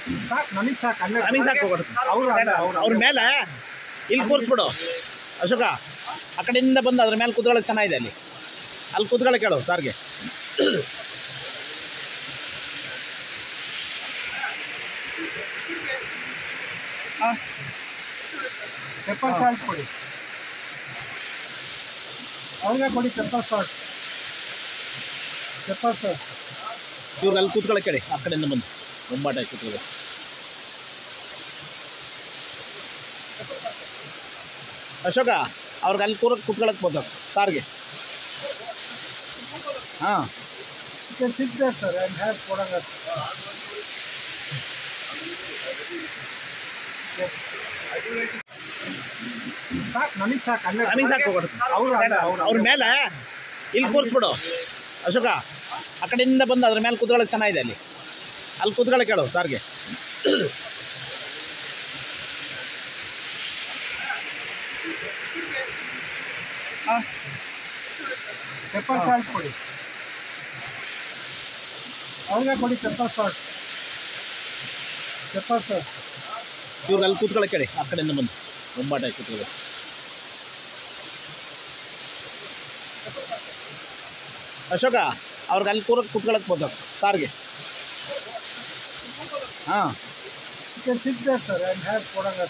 ಸಾಕು ನನಗೆ ಸಾಕು ಅಲ್ಲೇ ನನಗೆ ಸಾಕು ಕೊಡು. ಅವ್ರು ಅಲ್ಲ, ಅವ್ರು ಅವ್ರ ಮೇಲೆ ಇಲ್ಲಿ ಕೂರಿಸ್ಬಿಡು ಅಶೋಕ ಆ ಕಡೆಯಿಂದ ಬಂದು ಅದ್ರ ಮೇಲೆ ಕೂತ್ಕೊಳ್ಳೋಕೆ ಚೆನ್ನಾಗಿದೆ ಅಲ್ಲಿ ಅಲ್ಲಿ ಕೂತ್ಕೊಳ್ಳೋಕೆ ಕೇಳು ಸಾರ್ಗೆ ಪೆಪ್ಪರ್ ಸಾಲ್ಟ್ ಕೊಡಿ ಅವ್ರಿಗೆ ಕೊಡಿ ಪೆಪ್ಪರ್ ಸಾಲ್ಟ್ ಪೆಪ್ಪರ್ ಸಾಲ್ಟ್ ಇವ್ರಿಗೆ ಅಲ್ಲಿ ಕೂತ್ಕೊಳ್ಳೋಕೆ ಕೇಳಿ ಆ ಕಡೆಯಿಂದ ಬಂದು ಬೊಂಬಾಟ ಕೂತ್ಕೊಳ್ಳೋದು ಅಶೋಕ ಅವ್ರಿಗೆ ಅಲ್ಲಿ ಕೂರಕ್ಕೆ ಕೂತ್ಕೊಳ್ಳೋಕೆ ಬೋದು ಸಾರ್ಗೆ ಹಾಂ chicken six sir and have ಕೊಡಂಗ ಸಾಕು ನನಗೆ ಸಾಕು ಅಲ್ಲೇ ನನಗೆ ಸಾಕು ಕೊಡು. ಅವ್ರು ಅಲ್ಲ, ಅವ್ರು ಅವ್ರ ಮೇಲೆ ಇಲ್ಲಿ ಕೂರಿಸ್ಬಿಡು ಅಶೋಕ ಆ ಕಡೆಯಿಂದ ಬಂದು ಅದ್ರ ಮೇಲೆ ಕೂತ್ಕೊಳ್ಳೋಕೆ ಚೆನ್ನಾಗಿದೆ ಅಲ್ಲಿ ಅಲ್ಲಿ ಕೂತ್ಕೊಳ್ಳೋಕೆ ಕೇಳು ಸಾರ್ಗೆ ಪೆಪ್ಪರ್ ಸಾಲ್ಟ್ ಕೊಡಿ ಅವ್ರಿಗೆ ಕೊಡಿ ಪೆಪ್ಪರ್ ಸಾಲ್ಟ್ ಪೆಪ್ಪರ್ ಸಾಲ್ಟ್ ಇವ್ರಿಗೆ ಅಲ್ಲಿ ಕೂತ್ಕೊಳ್ಳೋಕೆ ಕೇಳಿ ಆ ಕಡೆಯಿಂದ ಬಂದು ಬೊಂಬಾಟ ಕೂತ್ಕೊಳ್ಳೋದು ಅಶೋಕ ಅವ್ರಿಗೆ ಅಲ್ಲಿ ಕೂರಕ್ಕೆ ಕೂತ್ಕೊಳ್ಳೋಕೆ ಬೋದು ಸಾರ್ಗೆ ಹಾಂ chicken six sir and have ಕೊಡಂಗ